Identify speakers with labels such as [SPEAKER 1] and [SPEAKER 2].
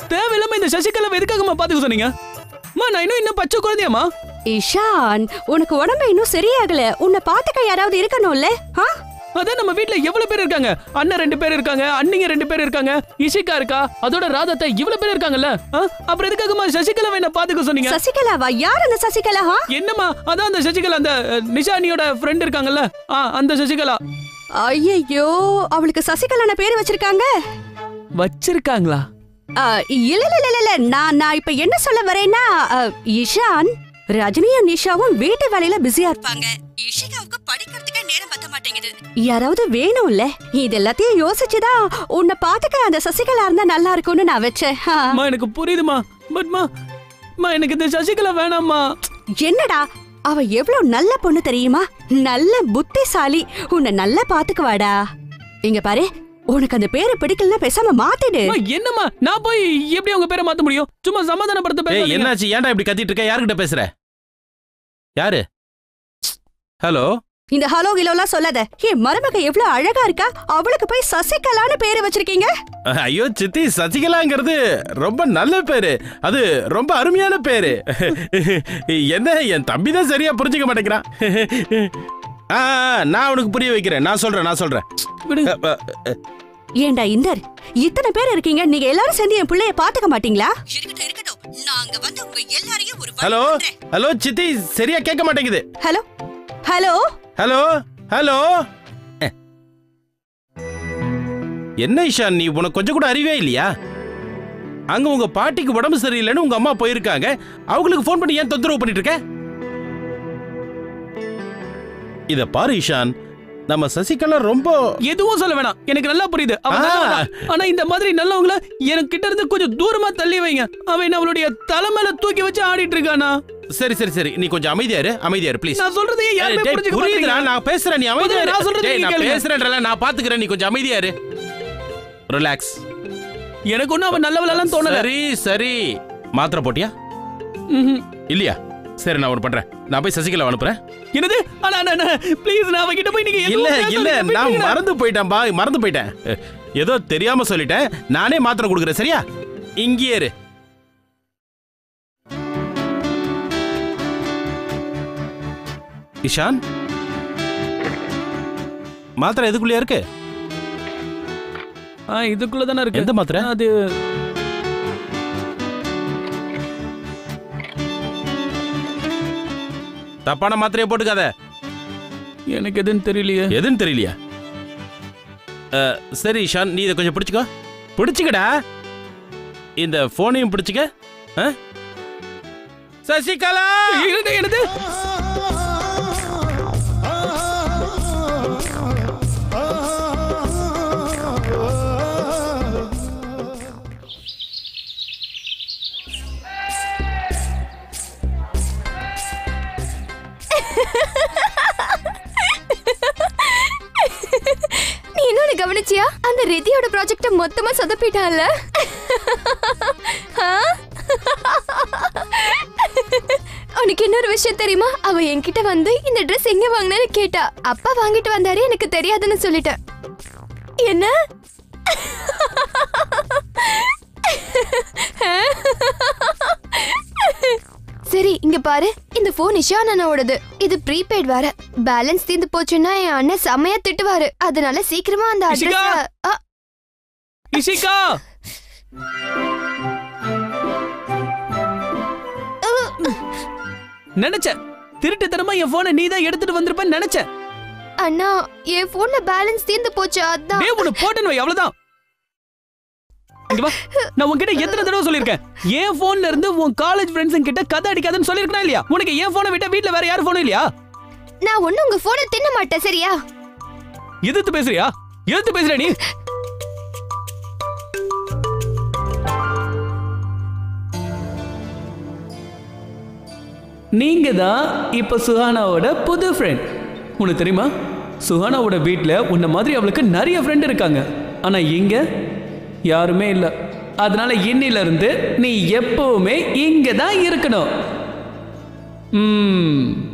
[SPEAKER 1] தேவையில்லாம இந்த சசிகலா எதுக்காகம்மா பாத்துக்க சொன்னீங்க அம்மா நான் இன்னும் இன்னும் பச்சை குழந்தையாம்மா
[SPEAKER 2] இஷான் உனக்கு உடம்பு இன்னும் சரியாகல உன்னை பாத்துக்க யாராவது இருக்கணும்ல ஆ?
[SPEAKER 1] அதான் நம்ம வீட்ல எவ்வளவு பேர் இருக்காங்க அண்ணன் ரெண்டு பேர் இருக்காங்க அண்ணிங்க ரெண்டு பேர் இருக்காங்க இஷிகா இருக்கா அதோட ராதத்தை இவ்வளவு பேர் இருக்காங்கல்ல ஆ? அப்புறம் எதுக்காகம்மா சசிகலா என்ன பாத்துக்க சொன்னீங்க
[SPEAKER 2] சசிகலாவா யார் அந்த சசிகலா ஆ?
[SPEAKER 1] என்னம்மா அதான் அந்த சசிகலா அந்த அஹ், நிஷானியோட ஃப்ரெண்ட் இருக்காங்கல்ல ஆ அந்த சசிகலா
[SPEAKER 2] ஐயையோ அவளுக்கு சசிகலான பேர் வச்சிருக்காங்க
[SPEAKER 1] வச்சிருக்காங்களா
[SPEAKER 2] ஆ, இல்ல இல்ல இல்ல இல்ல நான் நான் இப்ப என்ன சொல்ல வரேன்னா ஆ, இஷான் ரஜினியும் நிஷாவும் வீட்டு வேலையில பிஸியா இருப்பாங்க இஷிகாவுக்கு படிக்கிறதுக்கே நேரம் பத்த மாட்டேங்குது யாராவது வேணும்ல இது எல்லாத்தையும் யோசிச்சுதான் உன்னை பாத்துக்க அந்த சசிகலா இருந்தா நல்லா இருக்கும்னு நான் வச்சேன் ஆ.
[SPEAKER 1] அம்மா எனக்கு புரியுதுமா பட்மா அம்மா எனக்கு இந்த சசிகலா வேணாம்மா
[SPEAKER 2] என்னடா அவ எவ்வளவு நல்ல பொண்ணு தெரியுமா நல்ல புத்திசாலி உன்னை நல்லா பாத்துக்குவாடா இங்க பாரு உனக்கு அந்த பேரை பிடிக்கலன்னா பேசாம மாத்திடு
[SPEAKER 1] அம்மா, என்னம்மா நான் போய் எப்படி உங்க பேரை மாத்த முடியும் சும்மா சமாதானப்படுத்த
[SPEAKER 3] ஏய்
[SPEAKER 1] பேசாதீங்க.
[SPEAKER 3] என்னாச்சு ஏன்டா இப்படி கத்திட்டு இருக்க யாருக்கிட்ட பேசுற யாரு ஹலோ
[SPEAKER 2] இந்த ஹலோ கிலோலாம் சொல்லாத என் மருமக எவ்வளவு அழகா இருக்கா அவளுக்கு போய் சசிகலான்னு பேரு வச்சிருக்கீங்க
[SPEAKER 3] ஐயோ சித்தி சசிகலாங்கிறது ரொம்ப நல்ல பேரு அது ரொம்ப அருமையான பேரு என்ன என் தம்பி தான் சரியா புரிஞ்சுக்க மாட்டேங்கிறான் ஆ, ஆ, நான் உனக்கு புரிய வைக்கிறேன் நான் சொல்றேன் நான் சொல்றேன்
[SPEAKER 1] விடுங்க
[SPEAKER 3] அ, அ,
[SPEAKER 2] ஏண்டா இந்தர் இத்தனை பேர் இருக்கீங்க நீங்க எல்லாரும் சேர்ந்து என் பிள்ளைய பாத்துக்க மாட்டீங்களா இருக்கட்டும் இருக்கட்டும் நாங்க வந்து உங்க எல்லாரையும் ஒரு
[SPEAKER 3] ஹலோ ஹலோ சித்தி சரியா கேட்க மாட்டேங்குது
[SPEAKER 2] ஹலோ ஹலோ
[SPEAKER 3] ஹலோ ஹலோ அஹ். என்ன இஷான் நீ உனக்கு கொஞ்சம் கூட அறிவே இல்லையா அங்க உங்க பாட்டிக்கு உடம்பு சரியில்லைன்னு உங்க அம்மா போயிருக்காங்க அவங்களுக்கு ஃபோன் பண்ணி ஏன் தொந்தரவு பண்ணிட்டு இருக்க இத பாரு இஷான் நம்ம சசிகலா ரொம்ப
[SPEAKER 1] எதுவும் சொல்ல வேணாம் எனக்கு நல்லா புரியுது அவ
[SPEAKER 3] ஆ.
[SPEAKER 1] நல்லவளா. ஆனா இந்த மாதிரி நல்லவங்கள எனக்கு கிட்ட இருந்து கொஞ்சம் தூரமா தள்ளி வைங்க அவன் அவளுடைய தலை மேல தூக்கி வச்சு ஆடிட்டு இருக்கானா
[SPEAKER 3] சரி சரி சரி நீ கொஞ்சம் அமைதியா இரு அமைதியா இரு ப்ளீஸ்
[SPEAKER 1] நான் சொல்றதையே யாருமே புரிஞ்சுக்க
[SPEAKER 3] புரியுதுடா
[SPEAKER 1] மாட்டேங்கிறாங்க.
[SPEAKER 3] நான் பேசுறேன் நீ அமைதியா
[SPEAKER 1] முதல்ல
[SPEAKER 3] இரு.
[SPEAKER 1] நான் சொல்றதை
[SPEAKER 3] டேய்,
[SPEAKER 1] நீங்க
[SPEAKER 3] நான்
[SPEAKER 1] கேளுங்க.
[SPEAKER 3] பேசுறேன்றல நான் பாத்துக்கிறேன் நீ கொஞ்சம் அமைதியா இரு ரிலாக்ஸ்
[SPEAKER 1] எனக்கு ஒண்ணும் அவன் நல்லவளெல்லாம் தோணல
[SPEAKER 3] சரி சரி மாத்திரை போட்டியா
[SPEAKER 1] ம்ஹும்.
[SPEAKER 3] இல்லையா சரி நான் ஒன்று பண்றேன் நான் போய் சசிகலா அனுப்புறேன்
[SPEAKER 1] என்னது ஆனா ப்ளீஸ் நான் அவகிட்ட போய் நீங்க
[SPEAKER 3] இல்ல
[SPEAKER 1] எதுவும்
[SPEAKER 3] இல்ல
[SPEAKER 1] பேசாதீங்க,
[SPEAKER 3] நான்
[SPEAKER 1] விட்டுருங்க.
[SPEAKER 3] மறந்து போயிட்டேன் பா மறந்து போயிட்டேன் அஹ், ஏதோ தெரியாம சொல்லிட்டேன் நானே மாத்திரை கொடுக்குறேன் சரியா இங்கேயே இரு இஷான் மாத்திரை எதுக்குள்ளயா இருக்கு
[SPEAKER 1] ஆ இதுக்குள்ள தானே இருக்கு
[SPEAKER 3] எந்த மாத்திரை
[SPEAKER 1] அது
[SPEAKER 3] தப்பான மாத்திரையை போட்டுக்காத
[SPEAKER 1] எனக்கு எதுன்னு தெரியலையே
[SPEAKER 3] எதுன்னு தெரியலையா அஹ், சரி ஷான் நீ இதை கொஞ்சம் பிடிச்சிக்கோ பிடிச்சிக்கடா இந்த போனையும் பிடிச்சிக்க அஹ்? சசிகலா
[SPEAKER 1] என்னது என்னது
[SPEAKER 4] நீ இன்னொன்னு கவனிச்சியா அந்த ரிதியோட ப்ராஜெக்ட மொத்தமா சொதப்பிட்டான்ல ஆ? உனக்கு இன்னொரு விஷயம் தெரியுமா அவ என்கிட்ட வந்து இந்த ட்ரெஸ் எங்க வாங்கினேன்னு கேட்டா அப்பா வாங்கிட்டு வந்தாரு எனக்கு தெரியாதுன்னு சொல்லிட்டேன் என்ன சரி இங்க பாரு இந்த போன் இஷான் அண்ணாவோடது இது ப்ரீபெய்ட் வேற பேலன்ஸ் தீர்ந்து போச்சுன்னா என் அண்ணன் செமையா திட்டுவாரு அதனால சீக்கிரமா அந்த
[SPEAKER 1] இஷிகா!
[SPEAKER 4] அட்ரஸ்
[SPEAKER 1] இஷிகா நினைச்சேன் திருட்டுத்தனமா என் போனை நீ தான் எடுத்துட்டு வந்திருப்பேன்னு நினைச்சேன்
[SPEAKER 4] அண்ணா என் போன்ல பேலன்ஸ் தீர்ந்து போச்சு அதான்
[SPEAKER 1] டேய் உன்னை போட்டேன்னு வை அவ்வளவுதான் இங்க வா நான் உன்கிட்ட எத்தனை தடவை சொல்லியிருக்கேன் என் போன்ல இருந்து உன் காலேஜ் ஃப்ரெண்ட்ஸ் கிட்ட கதை அடிக்காதுன்னு சொல்லிருக்கா இல்லையா உனக்கு என் போனை விட்டா வீட்ல வேற யார் போனும் இல்லையா
[SPEAKER 4] நான் ஒண்ணு உங்க போனை தின்ன மாட்டேன் சரியா
[SPEAKER 1] எதிர்த்து பேசுறியா எதிர்த்து பேசுற நீ நீங்க தான் இப்ப சுஹானாவோட புது ஃப்ரெண்ட் உனக்கு தெரியுமா சுஹானாவோட வீட்டில் உன்ன மாதிரி அவளுக்கு நிறைய ஃப்ரெண்ட் இருக்காங்க ஆனா இங்க யாருமே இல்லை அதனால இன்னில இருந்து நீ எப்பவுமே இங்க தான் இருக்கணும் ம்